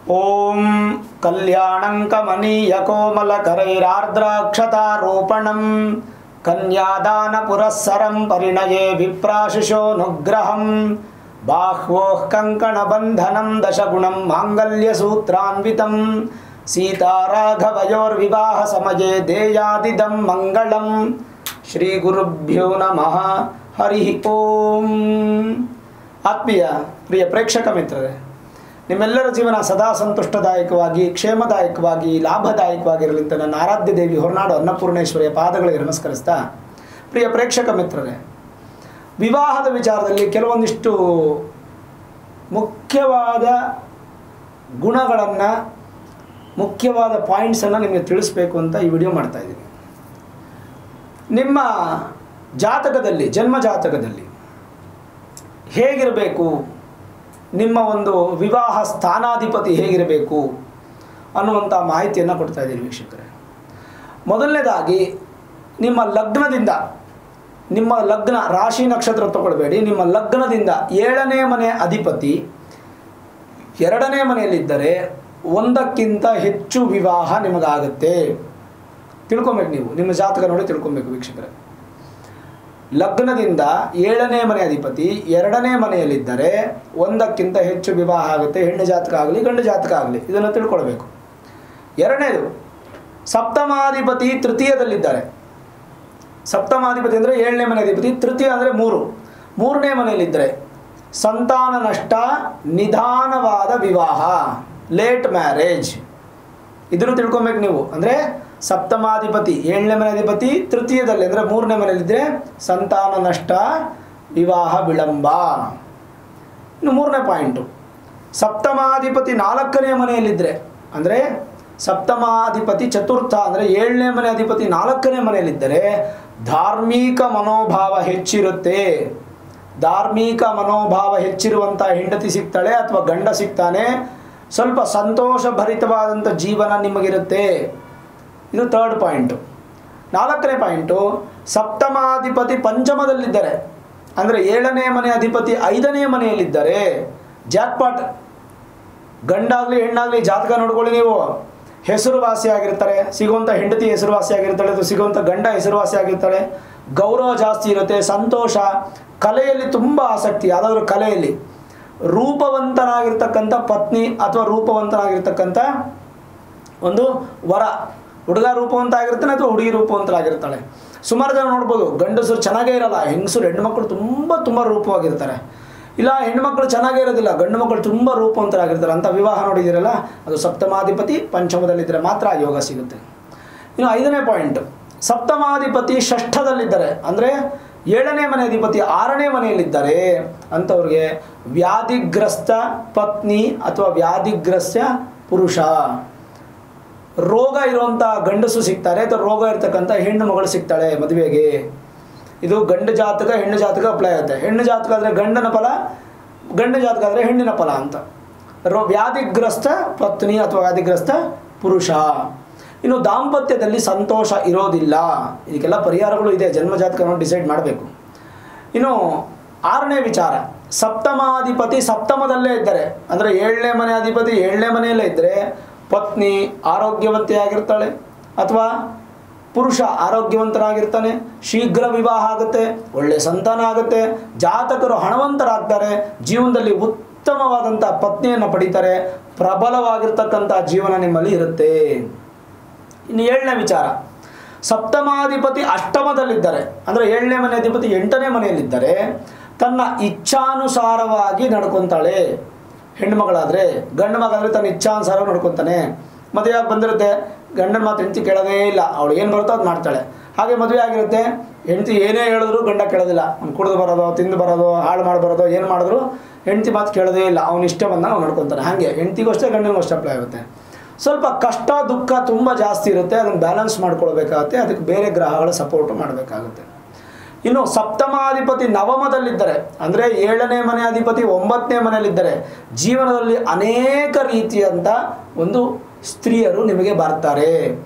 ॐ कल्याणङ्कमनीयकोमलकरैरार्द्राक्षतारोपणं कन्यादानपुरःसरं परिणये विप्राशिशोऽनुग्रहं बाह्वोः कङ्कणबन्धनं दशगुणं माङ्गल्यसूत्रान्वितं सीताराघवयोर्विवाहसमये देयादिदं मङ्गलं ಶ್ರೀಗುರುಭ್ಯೋ ನಮಃ ಹರಿ ಓಂ ಆತ್ಮೀಯ ಪ್ರಿಯ ಪ್ರೇಕ್ಷಕ ಮಿತ್ರರೇ ನಿಮ್ಮೆಲ್ಲರ ಜೀವನ ಸದಾ ಸಂತುಷ್ಟದಾಯಕವಾಗಿ ಕ್ಷೇಮದಾಯಕವಾಗಿ ಲಾಭದಾಯಕವಾಗಿರಲಿ ಅಂತ ನನ್ನ ಆರಾಧ್ಯ ದೇವಿ ಹೊರನಾಡು ಅನ್ನಪೂರ್ಣೇಶ್ವರಿಯ ಪಾದಗಳಿಗೆ ನಮಸ್ಕರಿಸ್ತಾ ಪ್ರಿಯ ಪ್ರೇಕ್ಷಕ ಮಿತ್ರರೇ ವಿವಾಹದ ವಿಚಾರದಲ್ಲಿ ಕೆಲವೊಂದಿಷ್ಟು ಮುಖ್ಯವಾದ ಗುಣಗಳನ್ನು ಮುಖ್ಯವಾದ ಪಾಯಿಂಟ್ಸನ್ನು ನಿಮಗೆ ತಿಳಿಸ್ಬೇಕು ಅಂತ ಈ ವಿಡಿಯೋ ಮಾಡ್ತಾ ಇದ್ದೀನಿ ನಿಮ್ಮ ಜಾತಕದಲ್ಲಿ ಜನ್ಮ ಜಾತಕದಲ್ಲಿ ಹೇಗಿರಬೇಕು ನಿಮ್ಮ ಒಂದು ವಿವಾಹ ಸ್ಥಾನಾಧಿಪತಿ ಹೇಗಿರಬೇಕು ಅನ್ನುವಂಥ ಮಾಹಿತಿಯನ್ನು ಕೊಡ್ತಾ ಇದ್ದೀನಿ ವೀಕ್ಷಕರೇ ಮೊದಲನೇದಾಗಿ ನಿಮ್ಮ ಲಗ್ನದಿಂದ ನಿಮ್ಮ ಲಗ್ನ ರಾಶಿ ನಕ್ಷತ್ರ ತಗೊಳ್ಬೇಡಿ ನಿಮ್ಮ ಲಗ್ನದಿಂದ ಏಳನೇ ಮನೆ ಅಧಿಪತಿ ಎರಡನೇ ಮನೆಯಲ್ಲಿದ್ದರೆ ಒಂದಕ್ಕಿಂತ ಹೆಚ್ಚು ವಿವಾಹ ನಿಮಗಾಗುತ್ತೆ ತಿಳ್ಕೊಬೇಕು ನೀವು ನಿಮ್ಮ ಜಾತಕ ನೋಡಿ ತಿಳ್ಕೊಬೇಕು ವೀಕ್ಷಕರೇ ಲಗ್ನದಿಂದ ಏಳನೇ ಮನೆ ಅಧಿಪತಿ ಎರಡನೇ ಮನೆಯಲ್ಲಿದ್ದರೆ ಒಂದಕ್ಕಿಂತ ಹೆಚ್ಚು ವಿವಾಹ ಆಗುತ್ತೆ ಹೆಣ್ಣು ಜಾತಕ ಆಗಲಿ ಗಂಡು ಜಾತಕ ಆಗಲಿ ಇದನ್ನು ತಿಳ್ಕೊಳ್ಬೇಕು ಎರಡನೇದು ಸಪ್ತಮಾಧಿಪತಿ ತೃತೀಯದಲ್ಲಿದ್ದಾರೆ ಸಪ್ತಮಾಧಿಪತಿ ಅಂದರೆ ಏಳನೇ ಮನೆ ಅಧಿಪತಿ ತೃತೀಯ ಅಂದರೆ ಮೂರು ಮೂರನೇ ಮನೆಯಲ್ಲಿದ್ದರೆ ಸಂತಾನ ನಷ್ಟ ನಿಧಾನವಾದ ವಿವಾಹ ಲೇಟ್ ಮ್ಯಾರೇಜ್ ಇದನ್ನು ತಿಳ್ಕೊಬೇಕು ನೀವು ಅಂದರೆ ಸಪ್ತಮಾಧಿಪತಿ ಏಳನೇ ಮನೆ ಅಧಿಪತಿ ತೃತೀಯದಲ್ಲಿ ಅಂದರೆ ಮೂರನೇ ಮನೆಯಲ್ಲಿದ್ದರೆ ಸಂತಾನ ನಷ್ಟ ವಿವಾಹ ವಿಳಂಬ ಇನ್ನು ಮೂರನೇ ಪಾಯಿಂಟು ಸಪ್ತಮಾಧಿಪತಿ ನಾಲ್ಕನೇ ಮನೆಯಲ್ಲಿದ್ದರೆ ಅಂದರೆ ಸಪ್ತಮಾಧಿಪತಿ ಚತುರ್ಥ ಅಂದರೆ ಏಳನೇ ಮನೆ ಅಧಿಪತಿ ನಾಲ್ಕನೇ ಮನೆಯಲ್ಲಿದ್ದರೆ ಧಾರ್ಮಿಕ ಮನೋಭಾವ ಹೆಚ್ಚಿರುತ್ತೆ ಧಾರ್ಮಿಕ ಮನೋಭಾವ ಹೆಚ್ಚಿರುವಂಥ ಹೆಂಡತಿ ಸಿಗ್ತಾಳೆ ಅಥವಾ ಗಂಡ ಸಿಗ್ತಾನೆ ಸ್ವಲ್ಪ ಸಂತೋಷ ಭರಿತವಾದಂಥ ಜೀವನ ನಿಮಗಿರುತ್ತೆ ಇದು ಥರ್ಡ್ ಪಾಯಿಂಟು ನಾಲ್ಕನೇ ಪಾಯಿಂಟು ಸಪ್ತಮಾಧಿಪತಿ ಪಂಚಮದಲ್ಲಿದ್ದರೆ ಅಂದರೆ ಏಳನೇ ಮನೆ ಅಧಿಪತಿ ಐದನೇ ಮನೆಯಲ್ಲಿದ್ದರೆ ಜಾಕ್ಪಾಟ್ ಗಂಡಾಗಲಿ ಹೆಣ್ಣಾಗಲಿ ಜಾತಕ ನೋಡ್ಕೊಳ್ಳಿ ನೀವು ಹೆಸರುವಾಸಿಯಾಗಿರ್ತಾರೆ ಸಿಗುವಂಥ ಹೆಂಡತಿ ಹೆಸರುವಾಸಿಯಾಗಿರ್ತಾಳೆ ಅಥವಾ ಸಿಗುವಂಥ ಗಂಡ ಹೆಸರುವಾಸಿಯಾಗಿರ್ತಾಳೆ ಗೌರವ ಜಾಸ್ತಿ ಇರುತ್ತೆ ಸಂತೋಷ ಕಲೆಯಲ್ಲಿ ತುಂಬ ಆಸಕ್ತಿ ಯಾವುದಾದ್ರೂ ಕಲೆಯಲ್ಲಿ ರೂಪವಂತನಾಗಿರ್ತಕ್ಕಂಥ ಪತ್ನಿ ಅಥವಾ ರೂಪವಂತನಾಗಿರ್ತಕ್ಕಂಥ ಒಂದು ವರ ಹುಡುಗ ರೂಪವಂತ ಆಗಿರ್ತಾನೆ ಅಥವಾ ಹುಡುಗಿ ರೂಪವಂತರಾಗಿರ್ತಾಳೆ ಸುಮಾರು ಜನ ನೋಡ್ಬೋದು ಗಂಡಸರು ಚೆನ್ನಾಗೇ ಇರಲ್ಲ ಹೆಂಗಸರು ಹೆಣ್ಮಕ್ಳು ತುಂಬ ತುಂಬ ರೂಪವಾಗಿರ್ತಾರೆ ಇಲ್ಲ ಹೆಣ್ಮಕ್ಳು ಚೆನ್ನಾಗೇ ಇರೋದಿಲ್ಲ ಗಂಡು ಮಕ್ಕಳು ತುಂಬ ರೂಪವಂತರಾಗಿರ್ತಾರೆ ಅಂತ ವಿವಾಹ ನೋಡಿದಿರಲ್ಲ ಅದು ಸಪ್ತಮಾಧಿಪತಿ ಪಂಚಮದಲ್ಲಿದ್ದರೆ ಮಾತ್ರ ಆ ಯೋಗ ಸಿಗುತ್ತೆ ಇನ್ನು ಐದನೇ ಪಾಯಿಂಟ್ ಸಪ್ತಮಾಧಿಪತಿ ಷಷ್ಠದಲ್ಲಿದ್ದರೆ ಅಂದರೆ ಏಳನೇ ಮನೆ ಅಧಿಪತಿ ಆರನೇ ಮನೆಯಲ್ಲಿದ್ದರೆ ಅಂಥವ್ರಿಗೆ ವ್ಯಾಧಿಗ್ರಸ್ತ ಪತ್ನಿ ಅಥವಾ ವ್ಯಾಧಿಗ್ರಸ್ತ ಪುರುಷ ರೋಗ ಇರುವಂಥ ಗಂಡಸು ಸಿಗ್ತಾರೆ ಅಥವಾ ರೋಗ ಇರ್ತಕ್ಕಂಥ ಹೆಣ್ಣು ಮಗಳು ಸಿಗ್ತಾಳೆ ಮದುವೆಗೆ ಇದು ಗಂಡು ಜಾತಕ ಹೆಣ್ಣು ಜಾತಕ ಅಪ್ಲೈ ಆಗುತ್ತೆ ಹೆಣ್ಣು ಜಾತಕ ಆದರೆ ಗಂಡನ ಫಲ ಗಂಡು ಜಾತಕ ಆದರೆ ಹೆಣ್ಣಿನ ಫಲ ಅಂತ ರೋ ವ್ಯಾಧಿಗ್ರಸ್ತ ಪತ್ನಿ ಅಥವಾ ವ್ಯಾಧಿಗ್ರಸ್ತ ಪುರುಷ ಇನ್ನು ದಾಂಪತ್ಯದಲ್ಲಿ ಸಂತೋಷ ಇರೋದಿಲ್ಲ ಇದಕ್ಕೆಲ್ಲ ಪರಿಹಾರಗಳು ಇದೆ ಜನ್ಮ ಜಾತಕವನ್ನು ಡಿಸೈಡ್ ಮಾಡಬೇಕು ಇನ್ನು ಆರನೇ ವಿಚಾರ ಸಪ್ತಮಾಧಿಪತಿ ಸಪ್ತಮದಲ್ಲೇ ಇದ್ದರೆ ಅಂದರೆ ಏಳನೇ ಮನೆ ಅಧಿಪತಿ ಏಳನೇ ಮನೆಯಲ್ಲೇ ಇದ್ದರೆ ಪತ್ನಿ ಆರೋಗ್ಯವಂತೆಯಾಗಿರ್ತಾಳೆ ಅಥವಾ ಪುರುಷ ಆರೋಗ್ಯವಂತನಾಗಿರ್ತಾನೆ ಶೀಘ್ರ ವಿವಾಹ ಆಗುತ್ತೆ ಒಳ್ಳೆ ಸಂತಾನ ಆಗುತ್ತೆ ಜಾತಕರು ಹಣವಂತರಾಗ್ತಾರೆ ಜೀವನದಲ್ಲಿ ಉತ್ತಮವಾದಂಥ ಪತ್ನಿಯನ್ನು ಪಡಿತಾರೆ ಪ್ರಬಲವಾಗಿರ್ತಕ್ಕಂಥ ಜೀವನ ನಿಮ್ಮಲ್ಲಿ ಇರುತ್ತೆ ಇನ್ನು ಏಳನೇ ವಿಚಾರ ಸಪ್ತಮಾಧಿಪತಿ ಅಷ್ಟಮದಲ್ಲಿದ್ದರೆ ಅಂದರೆ ಏಳನೇ ಮನೆ ಅಧಿಪತಿ ಎಂಟನೇ ಮನೆಯಲ್ಲಿದ್ದರೆ ತನ್ನ ಇಚ್ಛಾನುಸಾರವಾಗಿ ನಡ್ಕೊತಾಳೆ ಹೆಣ್ಮಗಳಾದರೆ ಗಂಡು ಮಗಾದರೆ ತನ್ನ ಇಚ್ಛಾನುಸಾರ ನಡ್ಕೊತಾನೆ ಮದುವೆಯಾಗಿ ಬಂದಿರುತ್ತೆ ಗಂಡನ ಮಾತು ಹೆಂಡತಿ ಕೇಳೋದೇ ಇಲ್ಲ ಅವಳು ಏನು ಬರುತ್ತೋ ಅದು ಮಾಡ್ತಾಳೆ ಹಾಗೆ ಮದುವೆ ಆಗಿರುತ್ತೆ ಹೆಂಡತಿ ಏನೇ ಹೇಳಿದ್ರು ಗಂಡ ಕೇಳೋದಿಲ್ಲ ಅವ್ನು ಕುಡಿದು ಬರೋದು ತಿಂದು ಬರೋದು ಹಾಳು ಮಾಡಿ ಬರೋದು ಏನು ಮಾಡಿದ್ರು ಹೆಂಡತಿ ಮಾತು ಕೇಳೋದೇ ಇಲ್ಲ ಅವ್ನು ಇಷ್ಟ ಬಂದಾಗ ಅವ್ನು ನಡ್ಕೊತಾನೆ ಹಾಗೆ ಹೆಂಡತಿಗೂ ಅಷ್ಟೇ ಗಂಡನಿಗೂ ಅಷ್ಟೇ ಅಪ್ಲೈ ಆಗುತ್ತೆ ಸ್ವಲ್ಪ ಕಷ್ಟ ದುಃಖ ತುಂಬ ಜಾಸ್ತಿ ಇರುತ್ತೆ ಅದನ್ನು ಬ್ಯಾಲೆನ್ಸ್ ಮಾಡ್ಕೊಳ್ಬೇಕಾಗತ್ತೆ ಅದಕ್ಕೆ ಬೇರೆ ಗ್ರಹಗಳ ಸಪೋರ್ಟ್ ಮಾಡಬೇಕಾಗುತ್ತೆ ಇನ್ನು ಸಪ್ತಮಾಧಿಪತಿ ನವಮದಲ್ಲಿದ್ದರೆ ಅಂದರೆ ಏಳನೇ ಮನೆ ಅಧಿಪತಿ ಒಂಬತ್ತನೇ ಮನೆಯಲ್ಲಿದ್ದರೆ ಜೀವನದಲ್ಲಿ ಅನೇಕ ರೀತಿಯಂಥ ಒಂದು ಸ್ತ್ರೀಯರು ನಿಮಗೆ ಬರ್ತಾರೆ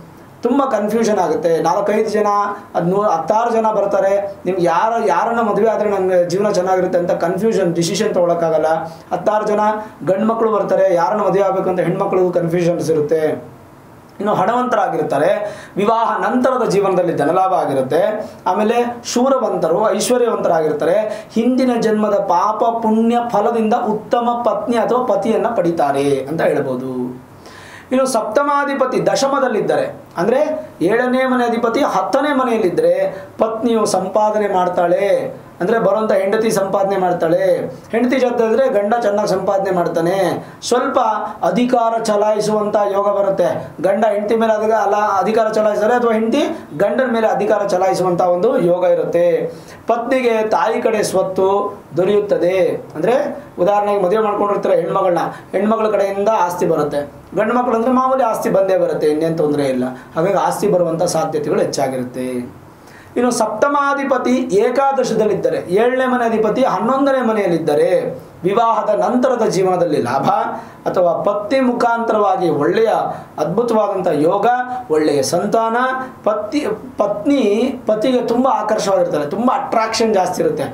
ತುಂಬ ಕನ್ಫ್ಯೂಷನ್ ಆಗುತ್ತೆ ನಾಲ್ಕೈದು ಜನ ಅದು ನೂ ಹತ್ತಾರು ಜನ ಬರ್ತಾರೆ ನಿಮ್ಗೆ ಯಾರ ಯಾರನ್ನ ಮದುವೆ ಆದರೆ ನನಗೆ ಜೀವನ ಚೆನ್ನಾಗಿರುತ್ತೆ ಅಂತ ಕನ್ಫ್ಯೂಷನ್ ಡಿಸಿಷನ್ ತೊಗೊಳಕ್ಕಾಗಲ್ಲ ಹತ್ತಾರು ಜನ ಗಂಡು ಮಕ್ಕಳು ಬರ್ತಾರೆ ಯಾರನ್ನ ಮದುವೆ ಆಗಬೇಕು ಅಂತ ಹೆಣ್ಮಕ್ಳಿಗೂ ಕನ್ಫ್ಯೂಷನ್ಸ್ ಇರುತ್ತೆ ಇನ್ನು ಹಣವಂತರಾಗಿರ್ತಾರೆ ವಿವಾಹ ನಂತರದ ಜೀವನದಲ್ಲಿ ಧನಲಾಭ ಆಗಿರುತ್ತೆ ಆಮೇಲೆ ಶೂರವಂತರು ಐಶ್ವರ್ಯವಂತರಾಗಿರ್ತಾರೆ ಹಿಂದಿನ ಜನ್ಮದ ಪಾಪ ಪುಣ್ಯ ಫಲದಿಂದ ಉತ್ತಮ ಪತ್ನಿ ಅಥವಾ ಪತಿಯನ್ನು ಪಡಿತಾರೆ ಅಂತ ಹೇಳ್ಬೋದು ಇನ್ನು ಸಪ್ತಮಾಧಿಪತಿ ದಶಮದಲ್ಲಿದ್ದರೆ ಅಂದರೆ ಏಳನೇ ಮನೆ ಅಧಿಪತಿ ಹತ್ತನೇ ಮನೆಯಲ್ಲಿದ್ದರೆ ಪತ್ನಿಯು ಸಂಪಾದನೆ ಮಾಡ್ತಾಳೆ ಅಂದರೆ ಬರುವಂಥ ಹೆಂಡತಿ ಸಂಪಾದನೆ ಮಾಡ್ತಾಳೆ ಹೆಂಡತಿ ಜೊತೆ ಗಂಡ ಚೆನ್ನಾಗಿ ಸಂಪಾದನೆ ಮಾಡ್ತಾನೆ ಸ್ವಲ್ಪ ಅಧಿಕಾರ ಚಲಾಯಿಸುವಂಥ ಯೋಗ ಬರುತ್ತೆ ಗಂಡ ಹೆಂಡತಿ ಮೇಲೆ ಅದಾಗ ಅಲ್ಲ ಅಧಿಕಾರ ಚಲಾಯಿಸ್ತಾರೆ ಅಥವಾ ಹೆಂಡತಿ ಗಂಡನ ಮೇಲೆ ಅಧಿಕಾರ ಚಲಾಯಿಸುವಂಥ ಒಂದು ಯೋಗ ಇರುತ್ತೆ ಪತ್ನಿಗೆ ತಾಯಿ ಕಡೆ ಸ್ವತ್ತು ದೊರೆಯುತ್ತದೆ ಅಂದರೆ ಉದಾಹರಣೆಗೆ ಮದುವೆ ಮಾಡ್ಕೊಂಡಿರ್ತಾರೆ ಹೆಣ್ಮಗಳನ್ನ ಹೆಣ್ಮಗಳ ಕಡೆಯಿಂದ ಆಸ್ತಿ ಬರುತ್ತೆ ಗಂಡು ಮಕ್ಕಳು ಅಂದರೆ ಮಾಮೂಲಿ ಆಸ್ತಿ ಬಂದೇ ಬರುತ್ತೆ ಇನ್ನೇನು ತೊಂದರೆ ಇಲ್ಲ ಹಾಗಾಗಿ ಆಸ್ತಿ ಬರುವಂಥ ಸಾಧ್ಯತೆಗಳು ಹೆಚ್ಚಾಗಿರುತ್ತೆ ಇನ್ನು ಸಪ್ತಮಾಧಿಪತಿ ಏಕಾದಶದಲ್ಲಿದ್ದರೆ ಏಳನೇ ಮನೆ ಅಧಿಪತಿ ಹನ್ನೊಂದನೇ ಮನೆಯಲ್ಲಿದ್ದರೆ ವಿವಾಹದ ನಂತರದ ಜೀವನದಲ್ಲಿ ಲಾಭ ಅಥವಾ ಪತ್ನಿ ಮುಖಾಂತರವಾಗಿ ಒಳ್ಳೆಯ ಅದ್ಭುತವಾದಂಥ ಯೋಗ ಒಳ್ಳೆಯ ಸಂತಾನ ಪತ್ನಿ ಪತ್ನಿ ಪತಿಗೆ ತುಂಬ ಆಕರ್ಷವಾಗಿರ್ತಾಳೆ ತುಂಬ ಅಟ್ರಾಕ್ಷನ್ ಜಾಸ್ತಿ ಇರುತ್ತೆ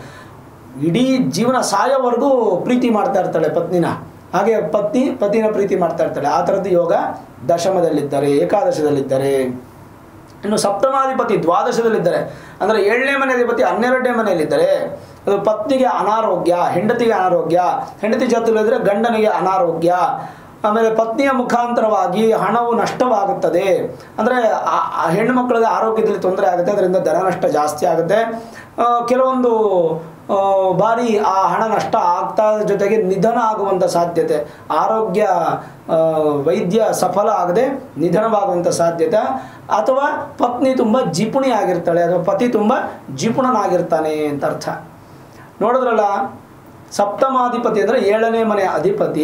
ಇಡೀ ಜೀವನ ಸಾಯೋವರೆಗೂ ಪ್ರೀತಿ ಮಾಡ್ತಾ ಇರ್ತಾಳೆ ಪತ್ನಿನ ಹಾಗೆ ಪತ್ನಿ ಪತಿನ ಪ್ರೀತಿ ಮಾಡ್ತಾ ಇರ್ತಾಳೆ ಆ ಥರದ್ದು ಯೋಗ ದಶಮದಲ್ಲಿದ್ದರೆ ಏಕಾದಶದಲ್ಲಿದ್ದರೆ ಇನ್ನು ಸಪ್ತಮಾಧಿಪತಿ ದ್ವಾದಶದಲ್ಲಿದ್ದರೆ ಅಂದರೆ ಏಳನೇ ಮನೆ ಅಧಿಪತಿ ಹನ್ನೆರಡನೇ ಮನೆಯಲ್ಲಿದ್ದರೆ ಅದು ಪತ್ನಿಗೆ ಅನಾರೋಗ್ಯ ಹೆಂಡತಿಗೆ ಅನಾರೋಗ್ಯ ಹೆಂಡತಿ ಜೊತೆಲಿದ್ದರೆ ಗಂಡನಿಗೆ ಅನಾರೋಗ್ಯ ಆಮೇಲೆ ಪತ್ನಿಯ ಮುಖಾಂತರವಾಗಿ ಹಣವು ನಷ್ಟವಾಗುತ್ತದೆ ಅಂದರೆ ಹೆಣ್ಣು ಮಕ್ಕಳಿಗೆ ಆರೋಗ್ಯದಲ್ಲಿ ತೊಂದರೆ ಆಗುತ್ತೆ ಅದರಿಂದ ಧನ ನಷ್ಟ ಜಾಸ್ತಿ ಆಗುತ್ತೆ ಆ, ಕೆಲವೊಂದು ಆ, ಬಾರಿ ಆ ಹಣ ನಷ್ಟ ಆಗ್ತಾ ಜೊತೆಗೆ ನಿಧನ ಆಗುವಂಥ ಸಾಧ್ಯತೆ ಆರೋಗ್ಯ ಆ, ವೈದ್ಯ ಸಫಲ ಆಗದೆ ನಿಧನವಾಗುವಂಥ ಸಾಧ್ಯತೆ ಅಥವಾ ಪತ್ನಿ ತುಂಬ ಜಿಪುಣಿ ಆಗಿರ್ತಾಳೆ ಅಥವಾ ಪತಿ ತುಂಬ ಜಿಪುಣನಾಗಿರ್ತಾನೆ ಅಂತ ಅರ್ಥ ನೋಡಿದ್ರಲ್ಲ ಸಪ್ತಮಾಧಿಪತಿ ಅಂದರೆ ಏಳನೇ ಮನೆ ಅಧಿಪತಿ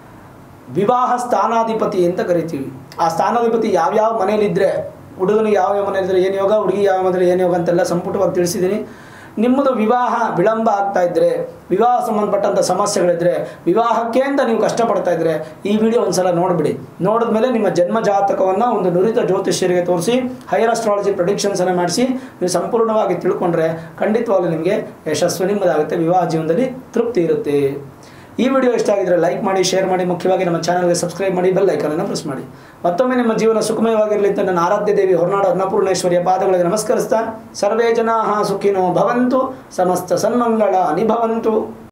ವಿವಾಹ ಸ್ಥಾನಾಧಿಪತಿ ಅಂತ ಕರಿತೀವಿ ಆ ಸ್ಥಾನಾಧಿಪತಿ ಯಾವ್ಯಾವ ಮನೇಲಿದ್ದರೆ ಹುಡುಗನಿಗೆ ಯಾವ ಯಾವ ಮನೆಯಲ್ಲಿದ್ದರೆ ಏನು ಯೋಗ ಹುಡುಗಿ ಯಾವ ಮನೇಲಿ ಏನು ಯೋಗ ಅಂತೆಲ್ಲ ಸಂಪುಟವಾಗಿ ತಿಳಿಸಿದ್ದೀನಿ ನಿಮ್ಮದು ವಿವಾಹ ವಿಳಂಬ ಆಗ್ತಾ ಇದ್ದರೆ ವಿವಾಹ ಸಂಬಂಧಪಟ್ಟಂಥ ಸಮಸ್ಯೆಗಳಿದ್ದರೆ ವಿವಾಹಕ್ಕೆ ಅಂತ ನೀವು ಕಷ್ಟಪಡ್ತಾ ಇದ್ದರೆ ಈ ವಿಡಿಯೋ ಒಂದ್ಸಲ ನೋಡಿಬಿಡಿ ನೋಡಿದ್ಮೇಲೆ ನಿಮ್ಮ ಜನ್ಮ ಜಾತಕವನ್ನು ಒಂದು ನುರಿತ ಜ್ಯೋತಿಷ್ಯರಿಗೆ ತೋರಿಸಿ ಹೈಯರ್ ಅಸ್ಟ್ರಾಲಜಿ ಪ್ರೊಡಿಕ್ಷನ್ಸನ್ನು ಮಾಡಿಸಿ ನೀವು ಸಂಪೂರ್ಣವಾಗಿ ತಿಳ್ಕೊಂಡ್ರೆ ಖಂಡಿತವಾಗ್ಲೂ ನಿಮಗೆ ಯಶಸ್ಸು ನಿಮ್ಮದಾಗುತ್ತೆ ವಿವಾಹ ಜೀವನದಲ್ಲಿ ತೃಪ್ತಿ ಇರುತ್ತೆ ಈ ವಿಡಿಯೋ ಇಷ್ಟ ಆಗಿದ್ರೆ ಲೈಕ್ ಮಾಡಿ ಶೇರ್ ಮಾಡಿ ಮುಖ್ಯವಾಗಿ ನಮ್ಮ ಚಾನಲ್ಗೆ ಸಬ್ಸ್ಕ್ರೈಬ್ ಮಾಡಿ ಬೆಲ್ ಐಕನನ್ನು ಪ್ರೆಸ್ ಮಾಡಿ ಮತ್ತೊಮ್ಮೆ ನಿಮ್ಮ ಜೀವನ ಸುಖಮಯವಾಗಿರಲಿ ಅಂತ ನನ್ನ ಆರಾಧ್ಯ ದೇವಿ ಹೊರನಾಡು ಅನ್ನಪೂರ್ಣೇಶ್ವರಿಯ ಪಾದಗಳಿಗೆ ನಮಸ್ಕರಿಸ್ತಾ ಸರ್ವೇ ಜನಾ ಸುಖಿನೋ ಭವಂತು ಸಮಸ್ತ ಸನ್ಮಂಗಳ ನಿಭವಂತು